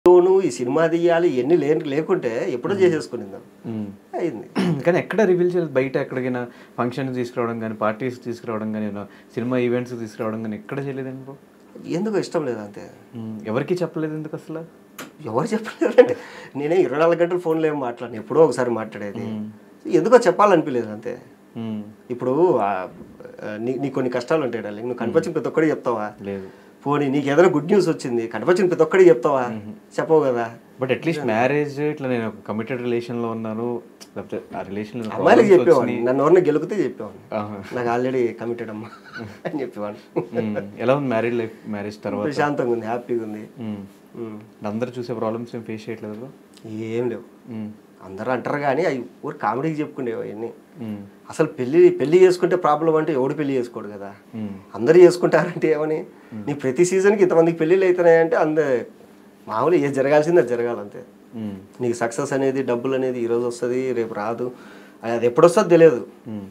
నువ్వు ఈ సినిమా తీయాలి ఎన్ని లే లేకుంటే ఎప్పుడో చేసేసుకునిందాం మ్మ్. అయింది కానీ ఎక్కడ రివీల్ చేయలేదు బయట ఎక్కడికైనా ఫంక్షన్స్ తీసుకురావడం కానీ పార్టీస్ తీసుకురావడం కానీ ఏమైనా సినిమా ఈవెంట్స్ తీసుకురావడం కానీ ఎక్కడ చేయలేదండి బ్రో ఎందుకు ఇష్టం లేదు అంతే మ్మ్. ఎవరికి చెప్పలేదు ఎందుకు అసలు ఎవరు చెప్పలేదంటే నేనే ఇరవై నాలుగు గంటలు ఫోన్లో ఏం మాట్లాడిన ఎప్పుడో ఒకసారి మాట్లాడేది ఎందుకో చెప్పాలనిపించలేదు అంతే మ్మ్. ఇప్పుడు ఆ, ఆ, నీ నీకు కొన్ని కష్టాలు ఉంటాయి డార్లింగ్ నువ్వు కనిపించిన ప్రతి ఒక్కడికి చెప్తావా లేదు పోనీ నీకు ఏదైనా గుడ్ న్యూస్ వచ్చింది కనిపించిన ప్రతి ఒక్కడికి చెప్తావా చెప్పవు కదా బట్ అట్లీస్ట్ మ్యారేజ్ ఇట్లా నేను ఒక కమిటెడ్ రిలేషన్ లో ఉన్నాను లేకపోతే ఆ రిలేషన్ అమ్మాయిలకి చెప్పేవాడిని నన్ను ఎవరిని గెలికితే చెప్పేవాడిని నాకు ఆల్రెడీ కమిటెడ్ అమ్మా అని చెప్పేవాడిని ఎలా ఉంది మ్యారేజ్ లైఫ్ మ్యారేజ్ తర్వాత ప్రశాంతంగా ఉంది హ్యాపీగా ఉంది మ్మ్. ఉమ్. అందరూ చూసే ప్రాబ్లమ్స్ ఏం ఫేస్ చేయట్లేదు బ్రో ఏం లేవు అందరూ అంటారు కానీ అవి ఊరు కామెడీకి చెప్పుకునేవి అవన్నీ మ్మ్. అసలు పెళ్లి పెళ్లి చేసుకుంటే ప్రాబ్లం అంటే ఎవడు పెళ్లి చేసుకోడు కదా అందరూ చేసుకుంటారంటే ఏమని నీ ప్రతి సీజన్కి ఇంతమందికి పెళ్ళిళ్ళు అవుతున్నాయంటే అంద మామూలు ఏది జరగాల్సింది అది జరగాలంతే మ్మ్. నీకు సక్సెస్ అనేది డబ్బులు అనేది ఈరోజు వస్తుంది రేపు రాదు అది అది ఎప్పుడు వస్తుందో తెలియదు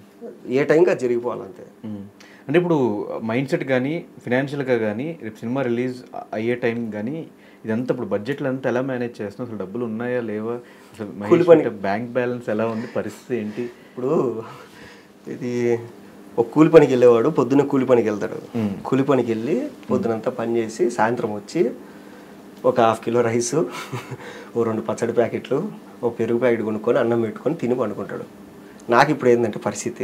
ఏ టైంకి అది జరిగిపోవాలంతే మ్మ్. అంటే ఇప్పుడు మైండ్ సెట్ కానీ ఫినాన్షియల్గా కానీ రేపు సినిమా రిలీజ్ అయ్యే టైం కానీ ఇదంతా ఇప్పుడు బడ్జెట్లు అంతా ఎలా మేనేజ్ చేస్తున్నావు అసలు డబ్బులు ఉన్నాయా లేవా అసలు బ్యాంక్ బ్యాలెన్స్ ఎలా ఉంది పరిస్థితి ఏంటి ఇప్పుడు ఇది ఒక కూలి పనికి వెళ్ళేవాడు పొద్దున్న కూలి పనికి వెళ్తాడు కూలి పనికి వెళ్ళి పొద్దునంతా పని చేసి సాయంత్రం వచ్చి ఒక హాఫ్ కిలో రైస్ ఓ రెండు పచ్చడి ప్యాకెట్లు ఓ పెరుగు ప్యాకెట్ కొనుక్కొని అన్నం పెట్టుకొని తిని పండుకుంటాడు నాకు ఇప్పుడు ఏంటంటే పరిస్థితి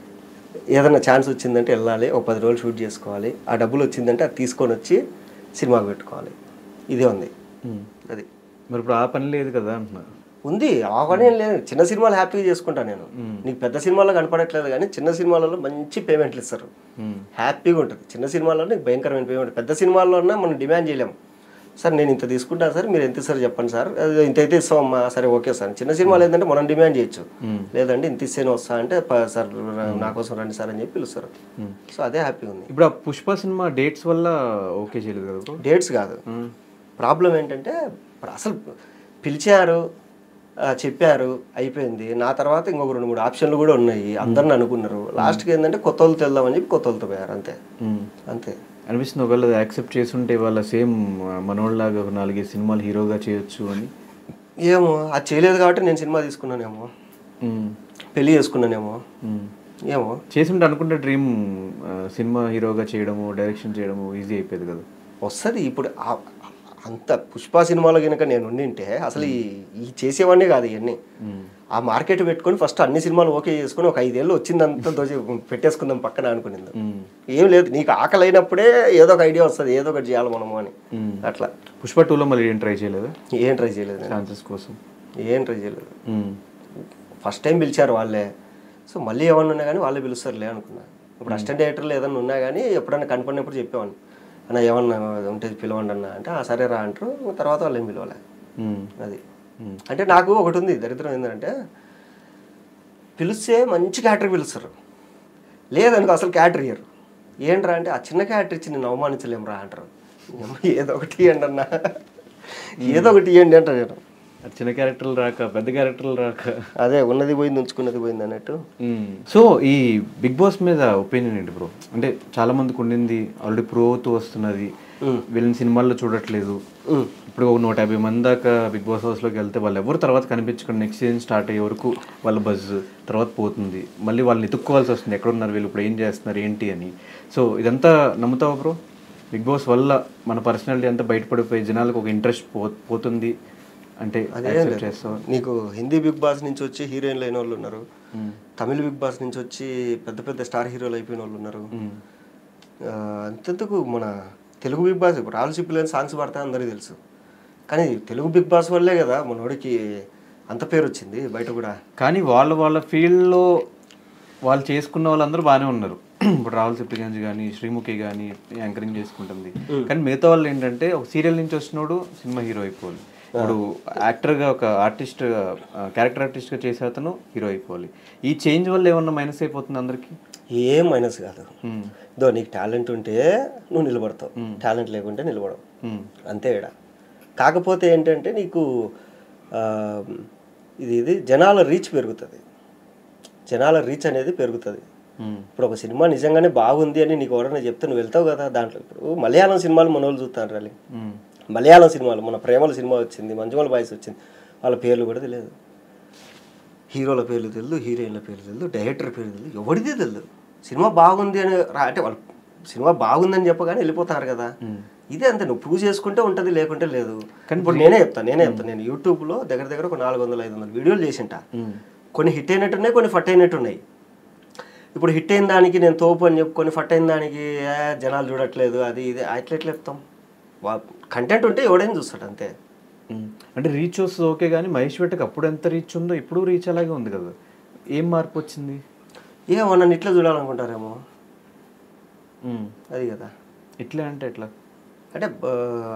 ఏదైనా ఛాన్స్ వచ్చిందంటే వెళ్ళాలి ఒక పది రోజులు షూట్ చేసుకోవాలి ఆ డబ్బులు వచ్చిందంటే అది తీసుకొని వచ్చి సినిమాకి పెట్టుకోవాలి ఇదే ఉంది అది మరి ఇప్పుడు ఆ పని లేదు కదా అంటున్నా ఉంది అవగానే లేదు చిన్న సినిమాలు హ్యాపీగా చేసుకుంటాను నేను నీకు పెద్ద సినిమాలో కనపడట్లేదు కానీ చిన్న సినిమాలలో మంచి పేమెంట్లు ఇస్తారు హ్యాపీగా ఉంటుంది చిన్న సినిమాలో నీకు భయంకరమైన పేమెంట్ పెద్ద సినిమాల్లో ఉన్నా మనం డిమాండ్ చేయలేము సార్ నేను ఇంత తీసుకుంటాను సార్ మీరు ఎంత ఇస్తారు చెప్పండి సార్ అది ఇంత అయితే ఇస్తామమ్మా సరే ఓకే సార్ చిన్న సినిమాలు ఏంటంటే మనం డిమాండ్ చేయొచ్చు లేదండి ఇంత ఇస్తేనే వస్తా అంటే "ప- సార్ నా కోసం రండి సార్ అని చెప్పి పిలుస్తారు సో అదే హ్యాపీగా ఉంది ఇప్పుడు ఆ పుష్ప సినిమా డేట్స్ వల్ల ఓకే చేయలేదు కదా బ్రో డేట్స్ కాదు ప్రాబ్లం ఏంటంటే ఇప్పుడు అసలు పిలిచారు ఆ, చెప్పారు అయిపోయింది నా తర్వాత ఇంకొక రెండు మూడు ఆప్షన్లు కూడా ఉన్నాయి అందరిని అనుకున్నారు లాస్ట్కి ఏంటంటే కొత్త వాళ్ళతో వెళ్దామని చెప్పి కొత్త వాళ్ళతో పోయారు అంతే అంతే అనిపిస్తుంది ఒకవేళ యాక్సెప్ట్ చేస్తుంటే వాళ్ళ సేమ్ మనోళ్ళలాగా ఒక నాలుగైదు సినిమాలు హీరోగా చేయొచ్చు అని ఏమో అది చేయలేదు కాబట్టి నేను సినిమా తీసుకున్నానేమో మ్మ్. పెళ్లి చేసుకున్నానేమో మ్మ్. ఏమో చేస్తుంటే అనుకుంటే డ్రీమ్ సినిమా హీరోగా చేయడము డైరెక్షన్ చేయడము ఈజీ అయిపోయేది కదా వస్తుంది ఇప్పుడు ఆ- అంత పుష్ప సినిమాలో కనుక నేను ఉండింటే అసలు ఈ ఈ చేసేవాడిని కాదు ఇవన్నీ ఆ మార్కెట్ పెట్టుకొని ఫస్ట్ అన్ని సినిమాలు ఓకే చేసుకొని ఒక ఐదేళ్ళు వచ్చిందంతా దోచి పెట్టేసుకుందాం పక్కన అనుకునింది ఏం లేదు నీకు ఆకలి అయినప్పుడే ఏదో ఒక ఐడియా వస్తుంది ఏదో ఒకటి చేయాలి మనము అని అట్లా పుష్ప టూలో మళ్ళీ ఏం ట్రై చేయలేదు ఏం ట్రై చేయలేదు నేను. ఛాన్సెస్ కోసం ఏం ట్రై చేయలేదు మ్మ్. ఫస్ట్ టైం పిలిచారు వాళ్ళే సో మళ్ళీ ఏమన్నా ఉన్నా కానీ వాళ్ళే పిలుస్తారులే అనుకున్నా ఇప్పుడు అసిస్టెంట్ డైరెక్టర్లు ఏదన్నా ఉన్నా కానీ ఎప్పుడన్నా కనపడినప్పుడు చెప్పేవాడిని అన్న ఏమన్నా ఉంటే పిలవండి అన్న అంటే "ఆ, సరే రా అంటారు తర్వాత వాళ్ళు ఏం పిలవలే మ్మ్. అది అంటే నాకు ఒకటి ఉంది దరిద్రం ఏంటంటే పిలిస్తే మంచి క్యాటర్ పిలుస్తారు లేదనుకో అసలు క్యాటర్ ఇయ్యరు ఏంట్రా అంటే ఆ చిన్న క్యాటర్ ఇచ్చి నేను అవమానించలేము రా అంటారు ఏమ్మా, ఏదో ఒకటి ఇవ్వండి అన్న ఏదో ఒకటి ఇవ్వండి అంటారు నేను అది చిన్న క్యారెక్టర్లు రాక పెద్ద క్యారెక్టర్లు రాక అదే ఉన్నది పోయింది ఉంచుకున్నది పోయింది అన్నట్టు సో ఈ బిగ్ బాస్ మీద ఒపీనియన్ ఏంటి బ్రో అంటే చాలా మందికి ఉండింది ఆల్రెడీ ప్రో అవుతూ వస్తున్నది వీళ్ళని సినిమాల్లో చూడట్లేదు ఇప్పుడు ఒక నూట యాభై మంది దాకా బిగ్ బాస్ హౌస్లోకి వెళ్తే వాళ్ళు ఎవరు తర్వాత కనిపించకుండా నెక్స్ట్ సీజన్ స్టార్ట్ అయ్యే వరకు వాళ్ళ బజ్ తర్వాత పోతుంది మళ్ళీ వాళ్ళని ఎత్తుక్కోవాల్సి వస్తుంది ఎక్కడ ఉన్నారు వీళ్ళు ఇప్పుడు ఏం చేస్తున్నారు ఏంటి అని సో ఇదంతా నమ్ముతావా బ్రో బిగ్ బాస్ వల్ల మన పర్సనాలిటీ అంతా బయటపడిపోయి జనాలకు ఒక ఇంట్రెస్ట్ పో పోతుంది అంటే accept చేస్తావా నీకు హిందీ బిగ్ బాస్ నుంచి వచ్చి హీరోయిన్లు అయిన వాళ్ళు ఉన్నారు తమిళ బిగ్ బాస్ నుంచి వచ్చి పెద్ద పెద్ద స్టార్ హీరోలు అయిపోయిన వాళ్ళు ఉన్నారు ఆ, అంతెందుకు మన తెలుగు బిగ్ బాస్ ఇప్పుడు రాళ్ళు చిప్పులేని సాంగ్స్ పడతా అందరికీ తెలుసు కానీ తెలుగు బిగ్ బాస్ వల్లే కదా మనోడికి అంత పేరు వచ్చింది బయట కూడా కానీ వాళ్ళ వాళ్ళ ఫీల్డ్లో వాళ్ళు చేసుకున్న వాళ్ళందరూ బాగానే ఉన్నారు ఇప్పుడు రాహుల్ సిప్లిగంజ్ కానీ శ్రీముఖి కానీ యాంకరింగ్ చేసుకుంటుంది కానీ మిగతా వాళ్ళు ఏంటంటే ఒక సీరియల్ నుంచి వచ్చినోడు సినిమా హీరో అయిపోవాలి ఇప్పుడు యాక్టర్గా ఒక ఆర్టిస్ట్ క్యారెక్టర్ ఆర్టిస్ట్గా చేసే అతను హీరో అయిపోవాలి ఈ చేంజ్ వల్ల ఏమన్నా మైనస్ అయిపోతుంది అందరికి ఏం మైనస్ కాదు దో నీకు టాలెంట్ ఉంటే నువ్వు నిలబడతావు టాలెంట్ లేకుంటే నిలబడవు అంతే ఇడ కాకపోతే ఏంటంటే నీకు ఆ, ఇది ఇది జనాల రీచ్ పెరుగుతుంది జనాల రీచ్ అనేది పెరుగుతుంది ఇప్పుడు ఒక సినిమా నిజంగానే బాగుంది అని నీకు ఎవరైనా చెప్తే నువ్వు వెళ్తావు కదా దాంట్లో ఇప్పుడు మలయాళం సినిమాలు మన వాళ్ళు చూస్తారు రాలి మలయాళం సినిమాలు మన ప్రేమల సినిమా వచ్చింది మంజుమల బాయ్స్ వచ్చింది వాళ్ళ పేర్లు కూడా తెలియదు హీరోల పేర్లు తెలియదు హీరోయిన్ల పేర్లు తెలియదు డైరెక్టర్ పేరు తెలియదు ఎవరిది తెలియదు సినిమా బాగుంది అని రా అంటే వాళ్ళు సినిమా బాగుందని చెప్పగానే వెళ్ళిపోతారు కదా ఇదే అంతే నువ్వు ప్రూవ్ చేసుకుంటే ఉంటుంది లేకుంటే లేదు ఇప్పుడు నేనే చెప్తాను నేనే చెప్తాను నేను యూట్యూబ్లో దగ్గర దగ్గర ఒక నాలుగు వందల ఐదు వందల వీడియోలు చేసింటా కొన్ని హిట్ అయినట్టు ఉన్నాయి కొన్ని ఫట్ అయినట్టు ఉన్నాయి ఇప్పుడు హిట్ అయిన దానికి నేను తోపు అని చెప్పుకొని ఫట్ అయిన దానికి "ఏ, జనాలు చూడట్లేదు అది ఇది అట్లా ఎట్లా చెప్తాం కంటెంట్ ఉంటే ఎవడైనా చూస్తాడు అంతే ఉమ్. అంటే రీచ్ వస్తుంది ఓకే కానీ మహేష్ భట్కి అప్పుడు ఎంత రీచ్ ఉందో ఇప్పుడు రీచ్ అలాగే ఉంది కదా ఏం మార్పు వచ్చింది ఏమో నన్ను ఇట్లా చూడాలనుకుంటారేమో ఉమ్. అది కదా ఇట్లా అంటే ఎట్లా అంటే ఆ,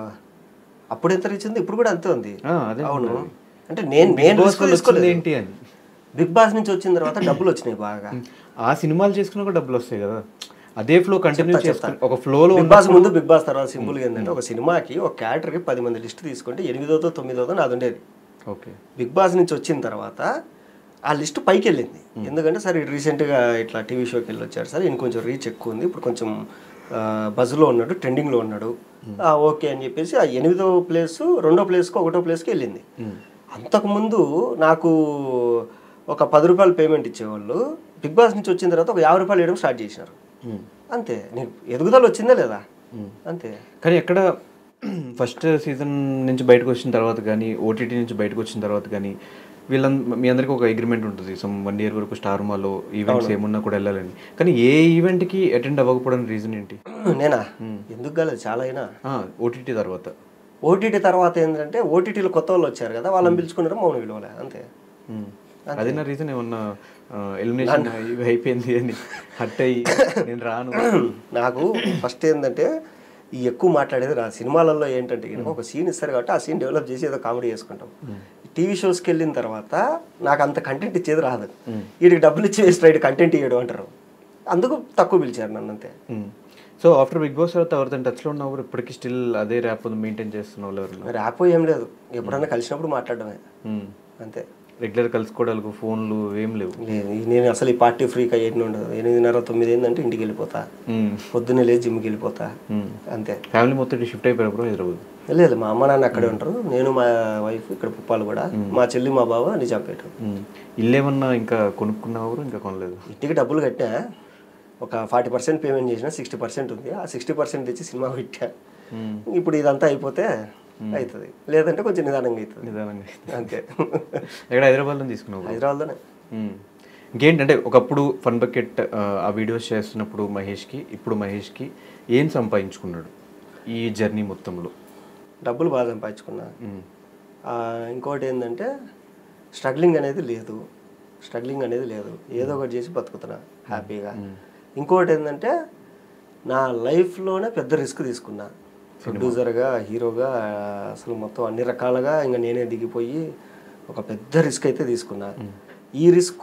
అప్పుడు ఎంత రీచ్ ఉంది ఇప్పుడు కూడా అంతే ఉంది ఆ, అదే అవును అంటే నేను నేను Boss risk వల్ల తీసుకోలేదు. వచ్చింది ఏంటి అని బిగ్ బాస్ నుంచి వచ్చిన తర్వాత డబ్బులు వచ్చినాయి బాగా ఆ సినిమాలు చేసుకున్నా కూడా డబ్బులు వస్తాయి కదా అదే ఫ్లో కంటిన్యూ చేసుకుని ఒక ఫ్లోలో బిగ్ బాస్ ముందు బిగ్ బాస్ తర్వాత సింపుల్ గా ఏంటంటే ఒక సినిమాకి ఒక క్యారెక్టర్కి పది మంది లిస్ట్ తీసుకుంటే ఎనిమిదోతో తొమ్మిదోతో నాది ఉండేది ఓకే బిగ్ బాస్ నుంచి వచ్చిన తర్వాత ఆ లిస్ట్ పైకి వెళ్ళింది ఎందుకంటే సరే రీసెంట్గా ఇట్లా టీవీ షోకి వెళ్ళి వచ్చాడు సార్ ఈయన కొంచెం రీచ్ ఎక్కువ ఉంది ఇప్పుడు కొంచెం బజ్లో ఉన్నాడు ట్రెండింగ్లో ఉన్నాడు ఆ, ఓకే అని చెప్పేసి ఆ ఎనిమిదో ప్లేస్ రెండో ప్లేస్కి ఒకటో ప్లేస్కి వెళ్ళింది అంతకుముందు నాకు ఒక పది రూపాయలు పేమెంట్ ఇచ్చేవాళ్ళు బిగ్ బాస్ నుంచి వచ్చిన తర్వాత ఒక యాభై రూపాయలు వేయడం స్టార్ట్ చేసినారు అంతే నీకు ఎదుగుదల వచ్చిందా లేదా అంతే కానీ ఎక్కడ ఫస్ట్ సీజన్ నుంచి బయటకు వచ్చిన తర్వాత కానీ ఓటీటీ నుంచి బయటకు వచ్చిన తర్వాత కానీ వీళ్ళం మీ అందరికీ ఒక అగ్రిమెంట్ ఉంటుంది సమ్ వన్ ఇయర్ వరకు స్టార్ మాలో ఈవెంట్స్ ఏమున్నా కూడా వెళ్ళాలని కానీ ఏ ఈవెంట్కి అటెండ్ అవ్వకపోవడానికి రీజన్ ఏంటి నేనా ఎందుకు కాలేదు చాలా అయినా ఓటీటీ తర్వాత ఓటీటీ తర్వాత ఏంటంటే ఓటీటీలో కొత్త వాళ్ళు వచ్చారు కదా వాళ్ళని పిలుచుకున్నారు మౌన విలువలే అంతే మ్మ్. అదే నా రీజన్ ఏమన్నా ఎలిమినేషన్ ఇవి అయిపోయింది అని హట్ అయ్యి నేను రాను నాకు ఫస్ట్ ఏంటంటే ఈ ఎక్కువ మాట్లాడేది రా సినిమాలలో ఏంటంటే కనుక ఒక సీన్ ఇస్తారు కాబట్టి ఆ సీన్ డెవలప్ చేసి ఏదో కామెడీ చేసుకుంటాం టీవీ షోస్కి వెళ్ళిన తర్వాత నాకు అంత కంటెంట్ ఇచ్చేది రాదు వీడికి డబ్బులు ఇచ్చి వేస్ట్ రైడ్ కంటెంట్ ఇవ్వడు అంటారు అందుకు తక్కువ పిలిచారు నన్ను అంతే సో ఆఫ్టర్ బిగ్ బాస్ తర్వాత ఎవరితో టచ్లో ఉన్నవారు ఇప్పటికీ స్టిల్ అదే ర్యాప్ మెయింటైన్ చేస్తున్న వాళ్ళు ఎవరు ర్యాపో ఏం లేదు ఎప్పుడన్నా కలిసినప్పుడు మాట్లాడడమే అంతే రెగ్యులర్ కలుసుకోవడానికి ఫోన్లు ఏం లేవు లేదు నేను అసలు ఈ పార్టీ ఫ్రీగా ఎన్ని ఉండదు ఎనిమిదిన్నర తొమ్మిది ఏంటంటే ఇంటికి వెళ్ళిపోతా పొద్దున్నే లేచి జిమ్కి వెళ్ళిపోతా అంతే ఫ్యామిలీ మొత్తం షిఫ్ట్ అయిపోయారు బ్రో హైదరాబాద్ లేదు మా అమ్మ నాన్న అక్కడే ఉంటారు నేను మా వైఫ్ ఇక్కడ పుప్పాలు కూడా మా చెల్లి మా బావ నిజాంపేట మ్మ్. ఇల్లు ఏమన్నా ఇంకా కొనుక్కున్నవారు ఇంకా కొనలేదు ఇంటికి డబ్బులు కట్టా ఒక ఫార్టీ పర్సెంట్ పేమెంట్ చేసిన సిక్స్టీ పర్సెంట్ ఉంది ఆ సిక్స్టీ పర్సెంట్ తెచ్చి సినిమా పెట్టా ఇప్పుడు ఇదంతా అయిపోతే అవుతుంది లేదంటే కొంచెం నిదానంగా అవుతుంది నిదానంగా అంతే ఎక్కడ హైదరాబాద్లో తీసుకున్నావు bro? హైదరాబాద్లోనే మ్మ్. ఇంకేంటంటే ఒకప్పుడు ఫన్ బకెట్ ఆ వీడియోస్ చేస్తున్నప్పుడు మహేష్కి ఇప్పుడు మహేష్కి ఏం సంపాదించుకున్నాడు ఈ జర్నీ మొత్తంలో డబ్బులు బాగా సంపాదించుకున్నా మ్మ్. ఆ, ఇంకోటి ఏంటంటే స్ట్రగ్లింగ్ అనేది లేదు స్ట్రగ్లింగ్ అనేది లేదు ఏదో ఒకటి చేసి బతుకుతున్నా హ్యాపీగా ఇంకోటి ఏంటంటే నా లైఫ్లోనే పెద్ద రిస్క్ తీసుకున్నా ప్రొడ్యూసర్గా హీరోగా అసలు మొత్తం అన్ని రకాలుగా ఇంకా నేనే దిగిపోయి ఒక పెద్ద రిస్క్ అయితే తీసుకున్నా ఈ రిస్క్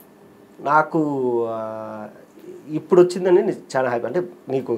నాకు ఆ, ఇప్పుడు వచ్చిందని నేను చాలా హ్యాపీ అంటే నీకు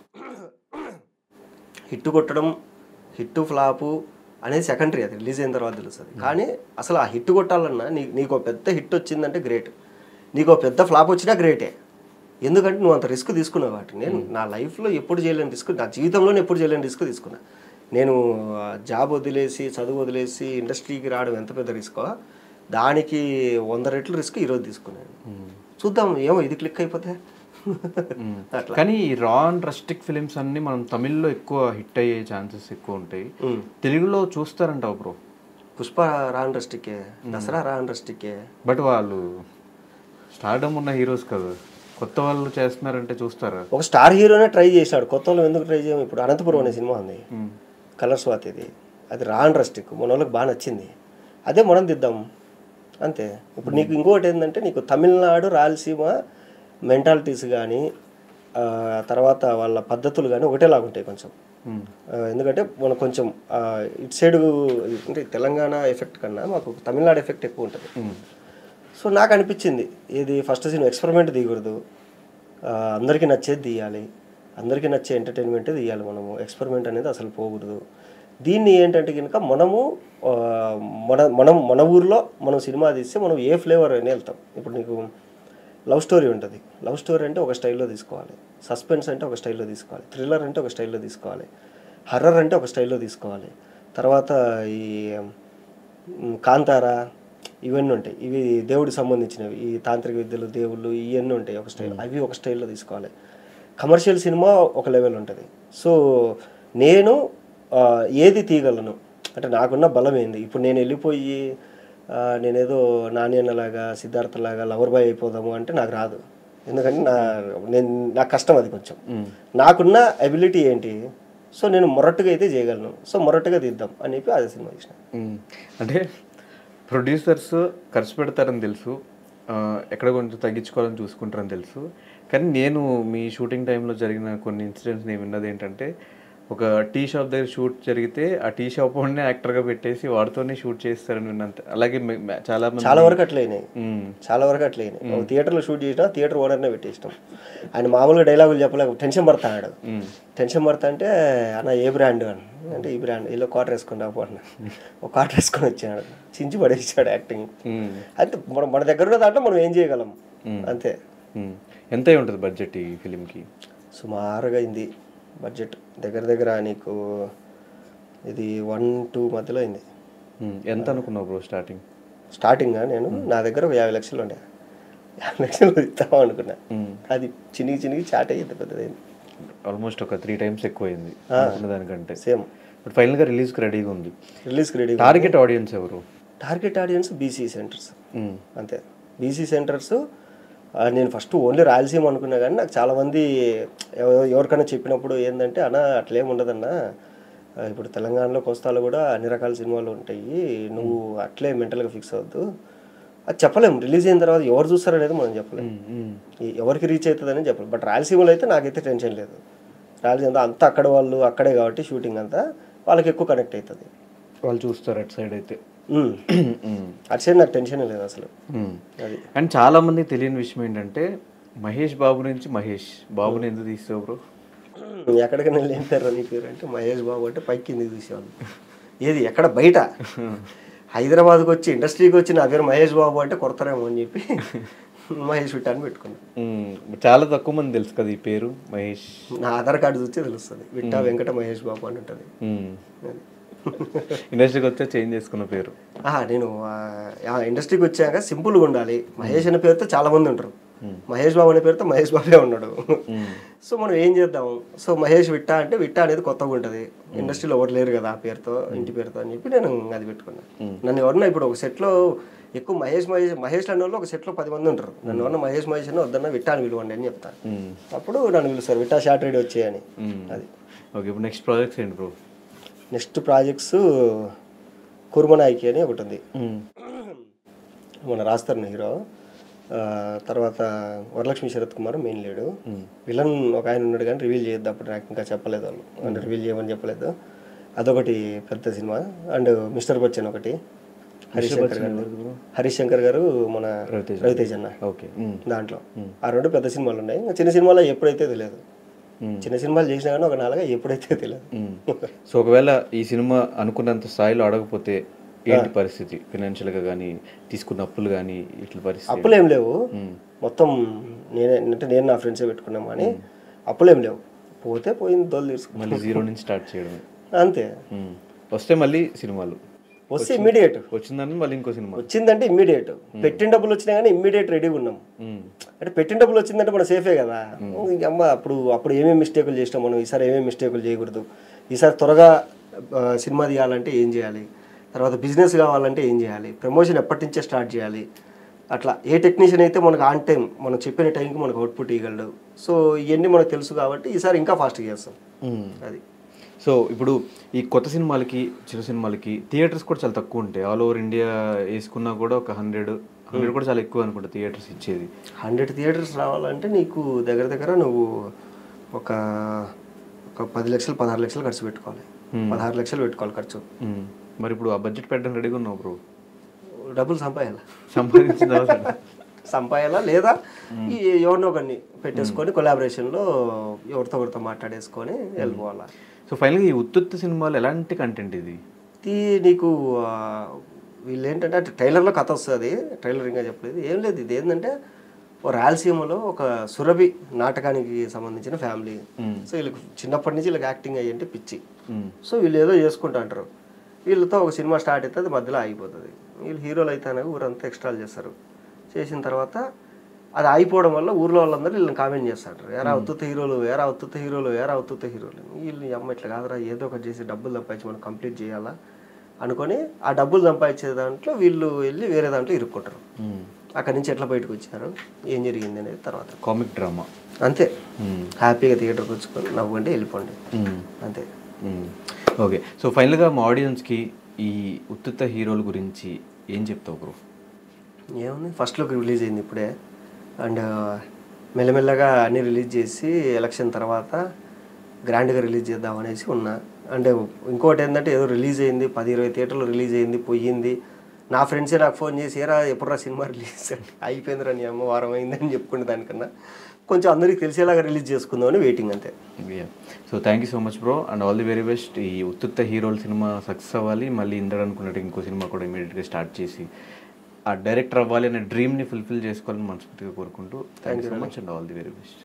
హిట్ కొట్టడం హిట్ ఫ్లాపు అనేది సెకండరీ అది రిలీజ్ అయిన తర్వాత తెలుస్తుంది కానీ అసలు ఆ హిట్ కొట్టాలన్నా నీ నీకు ఒక పెద్ద హిట్ వచ్చిందంటే గ్రేట్ నీకు ఒక పెద్ద ఫ్లాప్ వచ్చినా గ్రేటే ఎందుకంటే నువ్వు అంత రిస్క్ తీసుకున్నావు కాబట్టి నేను నా లైఫ్లో ఎప్పుడు చేయలేని రిస్క్ నా జీవితంలోనే ఎప్పుడు చేయలేని రిస్క్ తీసుకున్నా నేను ఆ, జాబ్ వదిలేసి చదువు వదిలేసి ఇండస్ట్రీకి రావడం ఎంత పెద్ద రిస్కో దానికి వంద రెట్లు రిస్క్ ఈరోజు తీసుకున్నాను చూద్దాం ఏమో ఇది క్లిక్ అయిపోతే అట్లా కానీ ఈ రా అండ్ రస్టిక్ ఫిలిమ్స్ అన్ని మనం తమిళ్లో ఎక్కువ హిట్ అయ్యే ఛాన్సెస్ ఎక్కువ ఉంటాయి ఉమ్. తెలుగులో చూస్తారంటావు బ్రో పుష్ప రాన్ రస్టికే దసరా రాన్ రస్టికే బట్ వాళ్ళు స్టార్డమ్ ఉన్న హీరోస్ కదా కొత్త వాళ్ళు చేస్తున్నారంటే చూస్తారా ఒక స్టార్ హీరోనే ట్రై చేశాడు కొత్త వాళ్ళు ఎందుకు ట్రై చేయము ఇప్పుడు అనంతపురం అనే సినిమా ఉంది కలర్ స్వాతి ఇది అది రాన్ రస్టిక్ మన వాళ్ళకి బాగా నచ్చింది అదే మనం దిద్దాం అంతే ఇప్పుడు నీకు ఇంకోటి ఏంటంటే నీకు తమిళనాడు రాయలసీమ మెంటాలిటీస్ కానీ తర్వాత వాళ్ళ పద్ధతులు కానీ ఒకటేలాగా ఉంటాయి కొంచెం మ్మ్. ఆ, ఎందుకంటే మనం కొంచెం ఆ, ఇటు సైడ్ అంటే తెలంగాణ ఎఫెక్ట్ కన్నా మాకు తమిళనాడు ఎఫెక్ట్ ఎక్కువ ఉంటుంది సో నాకు అనిపించింది ఇది ఫస్ట్ సీన్ ఎక్స్పెరిమెంట్ తీయకూడదు ఆ, అందరికీ నచ్చేది తీయాలి అందరికీ నచ్చే ఎంటర్టైన్మెంట్ తీయాలి మనము ఎక్స్పెరిమెంట్ అనేది అసలు పోకూడదు దీన్ని ఏంటంటే కనుక మనము ఆ, మన మనం మన ఊర్లో మనం సినిమా తీస్తే మనం ఏ ఫ్లేవర్ అని వెళ్తాం ఇప్పుడు నీకు లవ్ స్టోరీ ఉంటుంది లవ్ స్టోరీ అంటే ఒక స్టైల్లో తీసుకోవాలి సస్పెన్స్ అంటే ఒక స్టైల్లో తీసుకోవాలి థ్రిల్లర్ అంటే ఒక స్టైల్లో తీసుకోవాలి హర్రర్ అంటే ఒక స్టైల్లో తీసుకోవాలి తర్వాత ఈ మ్, కాంతార ఇవన్నీ ఉంటాయి ఇవి దేవుడికి సంబంధించినవి ఈ తాంత్రిక విద్యలు దేవుళ్ళు ఇవన్నీ ఉంటాయి ఒక స్టైల్ అవి ఒక స్టైల్లో తీసుకోవాలి కమర్షియల్ సినిమా ఒక లెవెల్ ఉంటుంది సో నేను ఆ, ఏది తీయగలను అంటే నాకున్న బలం ఏంది ఇప్పుడు నేను వెళ్ళిపోయి ఆ, నేనేదో నాణ్యన్నలాగా సిద్ధార్థలాగా లవర్ బాయ్ అయిపోదాము అంటే నాకు రాదు ఎందుకంటే నా నేను నాకు కష్టం అది కొంచెం నాకున్న అబిలిటీ ఏంటి సో నేను మొరట్టుగా అయితే చేయగలను సో మొరట్టుగా తీద్దాం అని చెప్పి అదే సినిమా తీసిన మ్మ్. అంటే ప్రొడ్యూసర్స్ ఖర్చు పెడతారని తెలుసు ఆ, ఎక్కడ కొంచెం తగ్గించుకోవాలని చూసుకుంటారని తెలుసు కానీ నేను మీ షూటింగ్ టైంలో జరిగిన కొన్ని ఇన్సిడెంట్స్ నేను విన్నది ఏంటంటే ఒక టీ షాప్ దగ్గర షూట్ జరిగితే ఆ టీ షాప్ వాడినే యాక్టర్గా పెట్టేసి వాడితోనే షూట్ చేస్తారని విన్నంత అలాగే మే- మే- చాలా మంది చాలా వరకు అట్లా అయినాయి మ్మ్. చాలా వరకు అట్లా అయినాయి ఒక థియేటర్లో షూట్ చేసినా థియేటర్ ఓనర్నే పెట్టేసినాం ఆయన మామూలుగా డైలాగులు చెప్పలేక టెన్షన్ పడతాడు మ్మ్. టెన్షన్ పడతా అంటే అన్న ఏ బ్రాండ్ అని అంటే ఈ బ్రాండ్ ఇలా క్వార్టర్ వేసుకుని రాబోతున్నా ఒక క్వార్టర్ వేసుకొని వచ్చాడు చించి పడేసాడు యాక్టింగ్ మ్మ్. అయితే మన మన దగ్గర ఉన్న దాంట్లో మనం ఏం చేయగలం అంతే మ్మ్. ఎంత అయి ఉంటుంది బడ్జెట్ ఈ ఫిలింకి సుమారుగా అయింది బడ్జెట్ దగ్గర దగ్గర నీకు ఇది వన్ టూ మధ్యలో అయింది మ్మ్. ఎంత అనుకున్నావు బ్రో స్టార్టింగ్ స్టార్టింగ్ నేను నా దగ్గర ఒక యాభై లక్షలు ఉండే యాభై లక్షలు ఇస్తాం అనుకున్నా అది చినిగి చినిగి చాట్ అయ్యింది పెద్దదైంది ఆల్మోస్ట్ ఒక త్రీ టైమ్స్ ఎక్కువ అయింది అనుకున్న దానికంటే సేమ్ ఇప్పుడు ఫైనల్గా రిలీజ్కి రెడీగా ఉంది రిలీజ్కి రెడీ టార్గెట్ ఆడియన్స్ ఎవరు టార్గెట్ ఆడియన్స్ బీసీ సెంటర్స్ మ్మ్. అంతే బీసీ సెంటర్స్ ఆ, నేను ఫస్ట్ ఓన్లీ రాయలసీమ అనుకున్నా కానీ నాకు చాలామంది ఎవ- ఎవరికైనా చెప్పినప్పుడు ఏంటంటే అన్న అట్లేం ఉండదన్న ఆ, ఇప్పుడు తెలంగాణలో కోస్తాలో కూడా అన్ని రకాల సినిమాలు ఉంటాయి నువ్వు అట్లే మెంటల్గా ఫిక్స్ అవ్వద్దు అది చెప్పలేము రిలీజ్ అయిన తర్వాత ఎవరు చూస్తారో అనేది మనం చెప్పలేము మ్మ్. ఈ- ఎవరికి రీచ్ అవుతుందని చెప్పలేము బట్ రాయలసీమలో అయితే నాకైతే టెన్షన్ లేదు రాయలసీమ అంతా అక్కడ వాళ్ళు అక్కడే కాబట్టి షూటింగ్ అంతా వాళ్ళకి ఎక్కువ కనెక్ట్ అవుతుంది వాళ్ళు చూస్తారు అటు సైడ్ అయితే ఉమ్. అటు సైడ్ నాకు టెన్షన్ లేదు అసలు అది అండ్ చాలా మంది తెలియని విషయం ఏంటంటే మహేష్ బాబు నుంచి మహేష్ బాబుని ఎందుకు తీస్తావు బ్రో ఎక్కడికైనా వెళ్ళి ఏం పేరు నీ పేరు అంటే మహేష్ బాబు అంటే పైకి కిందికి చూసేవాళ్ళు ఏది ఎక్కడ బయట హైదరాబాద్కి వచ్చి ఇండస్ట్రీకి వచ్చి నా పేరు మహేష్ బాబు అంటే కొడతారేమో అని చెప్పి మహేష్ విట్టా అని పెట్టుకున్నాను మ్మ్. చాలా తక్కువ మంది తెలుసు కదా ఈ పేరు మహేష్ నా ఆధార్ కార్డు చూస్తే తెలుస్తుంది విట్టా వెంకట మహేష్ బాబు అని ఉంటుంది మ్మ్. అది. ఇండస్ట్రీకి వచ్చే చేంజ్ చేసుకున్న పేరు ఆహా, నేను ఆ ఇండస్ట్రీకి వచ్చాక సింపుల్గా ఉండాలి మహేష్ అనే పేరుతో చాలా మంది ఉంటారు మహేష్ బాబు అనే పేరుతో మహేష్ బాబే ఉన్నాడు సో మనం ఏం చేద్దాం సో మహేష్ విట్టా అంటే విట్టా అనేది కొత్తగా ఉంటుంది ఇండస్ట్రీలో ఎవరు లేరు కదా ఆ పేరుతో ఇంటి పేరుతో అని చెప్పి నేను అది పెట్టుకున్నాను నన్ను ఎవరన్నా ఇప్పుడు ఒక సెట్లో ఎక్కువ మహేష్ మహేష్ మహేష్ అనే వాళ్ళు ఒక సెట్లో పది మంది ఉంటారు నన్ను ఎవరన్నా మహేష్ మహేష్ అని వద్దన్నా విట్టా అని పిలవండి అని చెప్తాను మ్మ్. అప్పుడు నన్ను పిలుస్తారు విట్టా షార్ట్ రెడీ వచ్చేయని మ్మ్. అది ఓకే ఇప్పుడు నెక్స్ట్ ప్రాజెక్ట్స్ ఏంటి బ్రో నెక్స్ట్ ప్రాజెక్ట్స్ కుర్మనాయికి అని ఒకటి ఉంది మన రాస్తారు హీరో ఆ, తర్వాత వరలక్ష్మి శరత్ కుమార్ మెయిన్ లేడు విలన్ ఒక ఆయన ఉన్నాడు కానీ రివీల్ చేయొద్దు అప్పుడు నాకు ఇంకా చెప్పలేదు వాళ్ళు అంటే రివీల్ చేయమని చెప్పలేదు అదొకటి పెద్ద సినిమా అండ్ మిస్టర్ బచ్చన్ ఒకటి హరీష్ శంకర్ గారు హరీష్ శంకర్ గారు మన రవితేజ్ అన్న ఓకే దాంట్లో ఆ రెండు పెద్ద సినిమాలు ఉన్నాయి ఇంకా చిన్న సినిమాలో ఎప్పుడైతే తెలియదు మ్మ్. చిన్న సినిమాలు చేసినా కానీ ఒక నాలుగా ఎప్పుడైతే తెలియదు సో ఒకవేళ ఈ సినిమా అనుకున్నంత స్థాయిలో అడగపోతే ఏంటి పరిస్థితి ఫినాన్షియల్గా కానీ తీసుకున్న అప్పులు కానీ ఇట్ల పరిస్థితి అప్పులు ఏం లేవు మొత్తం నేనే అంటే నేను నా ఫ్రెండ్సే పెట్టుకున్నాం కానీ అప్పులు ఏం లేవు పోతే పోయింది దోలు తీసుకున్నాం మళ్ళీ జీరో నుంచి స్టార్ట్ చేయడం అంతే మ్మ్. వస్తే మళ్ళీ సినిమాలు వస్తే ఇమ్మీడియట్ వచ్చిందని మళ్ళీ ఇంకో సినిమా వచ్చిందంటే ఇమ్మీడియట్ పెట్టిన డబ్బులు వచ్చినా కానీ ఇమ్మీడియట్ రెడీగా ఉన్నాం మ్మ్. అంటే పెట్టిన డబ్బులు వచ్చిందంటే మనం సేఫే కదా ఇంకమ్మ అప్పుడు అప్పుడు ఏమేమి మిస్టేకులు చేసినాం మనం ఈసారి ఏమేమి మిస్టేకులు చేయకూడదు ఈసారి త్వరగా ఆ, సినిమా తీయాలంటే ఏం చేయాలి తర్వాత బిజినెస్ కావాలంటే ఏం చేయాలి ప్రమోషన్ ఎప్పటి నుంచే స్టార్ట్ చేయాలి అట్లా ఏ టెక్నీషియన్ అయితే మనకు ఆన్ టైం మనం చెప్పిన టైంకి మనకు అవుట్పుట్ ఇవ్వగలడు సో ఇవన్నీ మనకు తెలుసు కాబట్టి ఈసారి ఇంకా ఫాస్ట్గా చేస్తాం మ్మ్. అది సో ఇప్పుడు ఈ కొత్త సినిమాలకి చిన్న సినిమాలకి థియేటర్స్ కూడా చాలా తక్కువ ఉంటాయి ఆల్ ఓవర్ ఇండియా వేసుకున్నా కూడా ఒక హండ్రెడ్ హండ్రెడ్ కూడా చాలా ఎక్కువ అనుకుంటా థియేటర్స్ ఇచ్చేది హండ్రెడ్ థియేటర్స్ రావాలంటే నీకు దగ్గర దగ్గర నువ్వు ఒక ఒక పది లక్షలు పదహారు లక్షలు ఖర్చు పెట్టుకోవాలి పదహారు లక్షలు పెట్టుకోవాలి ఖర్చు మ్మ్. మరి ఇప్పుడు ఆ బడ్జెట్ పెట్టడం రెడీగా ఉన్నావు బ్రో డబ్బులు సంపాదాల సంపాదించిన తర్వాత సంపాదాలా లేదా ఈ ఎవరినో ఒకరిని పెట్టేసుకొని కొలాబరేషన్లో ఎవరితో ఒకరితో మాట్లాడేసుకొని వెళ్ళిపోవాలా సో ఫైనల్గా ఈ ఉత్తుత్తి సినిమాలు ఎలాంటి కంటెంట్ ఇది ఇది నీకు ఆ, వీళ్ళు ఏంటంటే అంటే ట్రైలర్లో కథ వస్తుంది ట్రైలర్ ఇంకా చెప్పలేదు ఏం లేదు ఇది ఏంటంటే ఓ రాయలసీమలో ఒక సురభి నాటకానికి సంబంధించిన ఫ్యామిలీ సో వీళ్ళకి చిన్నప్పటి నుంచి వీళ్ళకి యాక్టింగ్ అయ్యంటే పిచ్చి మ్మ్. సో వీళ్ళు ఏదో చేసుకుంటా అంటారు వీళ్ళతో ఒక సినిమా స్టార్ట్ అవుతుంది మధ్యలో ఆగిపోతుంది వీళ్ళు హీరోలు అయితే ఊరంతా ఎక్స్ట్రాలు చేస్తారు చేసిన తర్వాత అది ఆగిపోవడం వల్ల ఊర్లో వాళ్ళందరూ వీళ్ళని కామెంట్ చేస్తారు ఎరా ఉత్తుత హీరోలు ఎరా ఉత్తుత హీరోలు ఎరా ఉత్తుత హీరోలు అని. వీళ్ళు అమ్మ ఇట్లా కాదురా ఏదో ఒకటి చేసి డబ్బులు సంపాదించి మనం కంప్లీట్ చేయాలా అనుకొని ఆ డబ్బులు సంపాదించే దాంట్లో వీళ్ళు వెళ్ళి వేరే దాంట్లో ఇరుక్కుంటారు మ్మ్. అక్కడి నుంచి ఎట్లా బయటకు వచ్చారు ఏం జరిగింది అనేది తర్వాత కామిక్ డ్రామా అంతే మ్మ్. హ్యాపీగా థియేటర్కి వచ్చుకొని నవ్వండి వెళ్ళిపోండి మ్మ్. అంతే మ్మ్. ఓకే సో ఫైనల్గా మా ఆడియన్స్కి ఈ ఉత్తుత్త హీరోల గురించి ఏం చెప్తావు బ్రో ఏముంది ఫస్ట్ లుక్ రిలీజ్ అయింది ఇప్పుడే అండ్ మెల్లమెల్లగా అన్ని రిలీజ్ చేసి ఎలక్షన్ తర్వాత గ్రాండ్గా రిలీజ్ చేద్దాం అనేసి ఉన్నా అంటే ఇంకోటి ఏంటంటే ఏదో రిలీజ్ అయింది పది ఇరవై థియేటర్లు రిలీజ్ అయింది పోయింది నా ఫ్రెండ్సే నాకు ఫోన్ చేసి ఏరా ఎప్పుడురా సినిమా రిలీజ్ అయిపోయిందిరా నీ అమ్మ వారం అయిందని చెప్పుకునే దానికన్నా కొంచెం అందరికీ తెలిసేలాగా రిలీజ్ చేసుకుందామని వెయిటింగ్ అంతే so thank you so much bro and all the very best ఈ ఉత్తుత్త హీరోల సినిమా సక్సెస్ అవ్వాలి మళ్ళీ ఇందరు అనుకున్నట్టు ఇంకో సినిమా కూడా ఇమీడియట్గా స్టార్ట్ చేసి ఆ డైరెక్టర్ అవ్వాలి అనే డ్రీమ్ని ఫుల్ఫిల్ చేసుకోవాలని మనస్ఫూర్తిగా కోరుకుంటూ thank you so much and all the very best